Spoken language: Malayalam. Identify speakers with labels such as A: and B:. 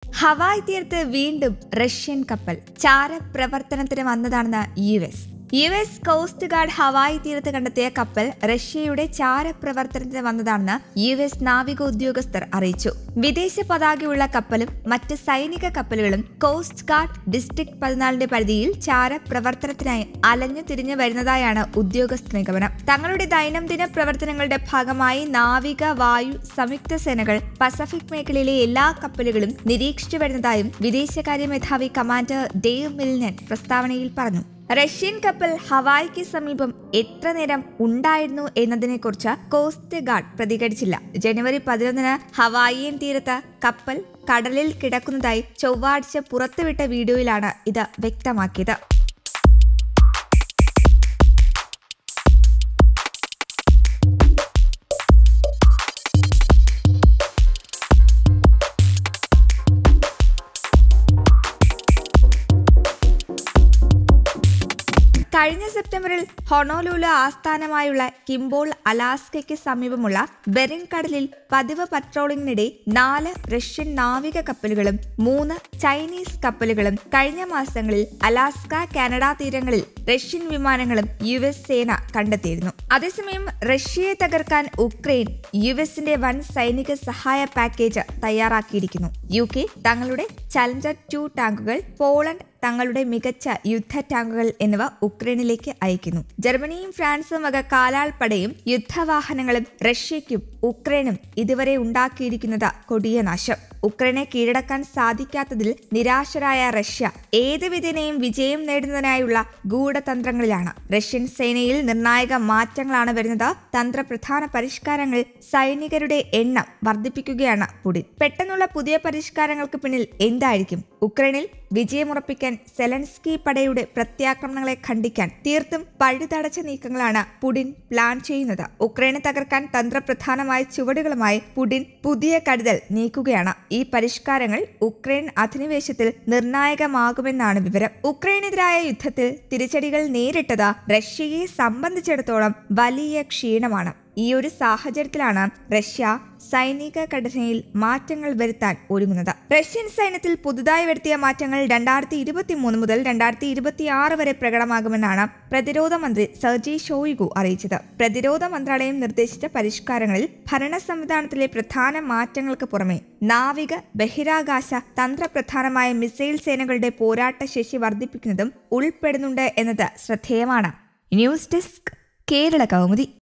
A: ഹവായ് തീരത്ത് വീണ്ടും റഷ്യൻ കപ്പൽ ചാരപ്രവർത്തനത്തിന് വന്നതാണെന്ന് U S U S coast guard Hawaii തീരത്ത് കണ്ടെത്തിയ കപ്പൽ റഷ്യയുടെ ചാരപ്രവർത്തനത്തിന് വന്നതാണെന്ന് യു എസ് നാവിക ഉദ്യോഗസ്ഥർ അറിയിച്ചു വിദേശ പതാകയുള്ള കപ്പലും മറ്റ് സൈനിക കപ്പലുകളും കോസ്റ്റ് ഗാർഡ് ഡിസ്ട്രിക്ട് പതിനാലിന്റെ പരിധിയിൽ ചാരപ്രവർത്തനത്തിനായി അലഞ്ഞു തിരിഞ്ഞു വരുന്നതായാണ് ഉദ്യോഗസ്ഥ നിഗമനം തങ്ങളുടെ ദൈനംദിന പ്രവർത്തനങ്ങളുടെ ഭാഗമായി നാവിക വായു സംയുക്ത സേനകൾ പസഫിക് മേഖലയിലെ എല്ലാ കപ്പലുകളും നിരീക്ഷിച്ചു വരുന്നതായും വിദേശകാര്യ മേധാവി കമാൻഡർ ഡേവ് മിൽനൻ പ്രസ്താവനയിൽ പറഞ്ഞു റഷ്യൻ കപ്പൽ ഹവായിക്ക് സമീപം എത്ര നേരം ഉണ്ടായിരുന്നു എന്നതിനെക്കുറിച്ച് കോസ്റ്റ് ഗാർഡ് പ്രതികരിച്ചില്ല ജനുവരി പതിനൊന്നിന് ഹവായിയൻ തീരത്ത് കപ്പൽ കടലിൽ കിടക്കുന്നതായി ചൊവ്വാഴ്ച പുറത്തുവിട്ട വീഡിയോയിലാണ് ഇത് വ്യക്തമാക്കിയത് കഴിഞ്ഞ സെപ്റ്റംബറിൽ ഹൊണോലൂല ആസ്ഥാനമായുള്ള കിംബോൾ അലാസ്കയ്ക്ക് സമീപമുള്ള ബെറിംഗ് കടലിൽ പതിവ് പട്രോളിംഗിനിടെ നാല് റഷ്യൻ നാവിക കപ്പലുകളും മൂന്ന് ചൈനീസ് കപ്പലുകളും കഴിഞ്ഞ മാസങ്ങളിൽ അലാസ്ക കാനഡ തീരങ്ങളിൽ റഷ്യൻ വിമാനങ്ങളും യു എസ് സേന കണ്ടെത്തിയിരുന്നു അതേസമയം റഷ്യയെ തകർക്കാൻ ഉക്രൈൻ യു എസിന്റെ വൻ സൈനിക സഹായ പാക്കേജ് തയ്യാറാക്കിയിരിക്കുന്നു യു കെ തങ്ങളുടെ ചലഞ്ചർ ടു ടാങ്കുകൾ പോളണ്ട് തങ്ങളുടെ മികച്ച യുദ്ധ ടാങ്കുകൾ എന്നിവ ഉക്രൈനിലേക്ക് അയക്കുന്നു ജർമ്മനിയും ഫ്രാൻസും വക കാലാൾപ്പടയും യുദ്ധവാഹനങ്ങളും റഷ്യയ്ക്കും ഉക്രൈനും ഇതുവരെ ഉണ്ടാക്കിയിരിക്കുന്നത് കൊടിയ നാശം ഉക്രൈനെ കീഴടക്കാൻ സാധിക്കാത്തതിൽ നിരാശരായ റഷ്യ ഏത് വിധേനയും വിജയം നേടുന്നതിനായുള്ള ഗൂഢതന്ത്രങ്ങളിലാണ് റഷ്യൻ സേനയിൽ നിർണായക മാറ്റങ്ങളാണ് വരുന്നത് തന്ത്രപ്രധാന പരിഷ്കാരങ്ങൾ സൈനികരുടെ എണ്ണം വർദ്ധിപ്പിക്കുകയാണ് പുടിൻ പെട്ടെന്നുള്ള പുതിയ പരിഷ്കാരങ്ങൾക്ക് പിന്നിൽ എന്തായിരിക്കും ഉക്രൈനിൽ വിജയമുറപ്പിക്കാൻ സെലൻസ്കി പടയുടെ പ്രത്യാക്രമണങ്ങളെ ഖണ്ഡിക്കാൻ തീർത്തും പഴുതടച്ച നീക്കങ്ങളാണ് പുടിൻ പ്ലാൻ ചെയ്യുന്നത് ഉക്രൈനെ തകർക്കാൻ തന്ത്രപ്രധാനമായ ചുവടുകളുമായി പുടിൻ പുതിയ കരുതൽ നീക്കുകയാണ് ഈ പരിഷ്കാരങ്ങൾ ഉക്രൈൻ അധിനിവേശത്തിൽ നിർണായകമാകുമെന്നാണ് വിവരം ഉക്രൈനെതിരായ യുദ്ധത്തിൽ തിരിച്ചടികൾ നേരിട്ടത് റഷ്യയെ സംബന്ധിച്ചിടത്തോളം വലിയ ക്ഷീണമാണ് ഈ ഒരു സാഹചര്യത്തിലാണ് റഷ്യ സൈനിക ഘടനയിൽ മാറ്റങ്ങൾ വരുത്താൻ ഒരുങ്ങുന്നത് റഷ്യൻ സൈന്യത്തിൽ പുതുതായി വരുത്തിയ മാറ്റങ്ങൾ രണ്ടായിരത്തി ഇരുപത്തി മൂന്ന് മുതൽ രണ്ടായിരത്തി ഇരുപത്തി ആറ് വരെ പ്രകടമാകുമെന്നാണ് പ്രതിരോധ മന്ത്രി സർജി ഷോയിഗു അറിയിച്ചത് പ്രതിരോധ മന്ത്രാലയം നിർദ്ദേശിച്ച പരിഷ്കാരങ്ങളിൽ ഭരണ സംവിധാനത്തിലെ പ്രധാന മാറ്റങ്ങൾക്ക് പുറമെ നാവിക ബഹിരാകാശ തന്ത്രപ്രധാനമായ മിസൈൽ സേനകളുടെ പോരാട്ട ശേഷി വർദ്ധിപ്പിക്കുന്നതും ഉൾപ്പെടുന്നുണ്ട് എന്നത് ശ്രദ്ധേയമാണ് ന്യൂസ് ഡെസ്ക് കേരള കൗമുദി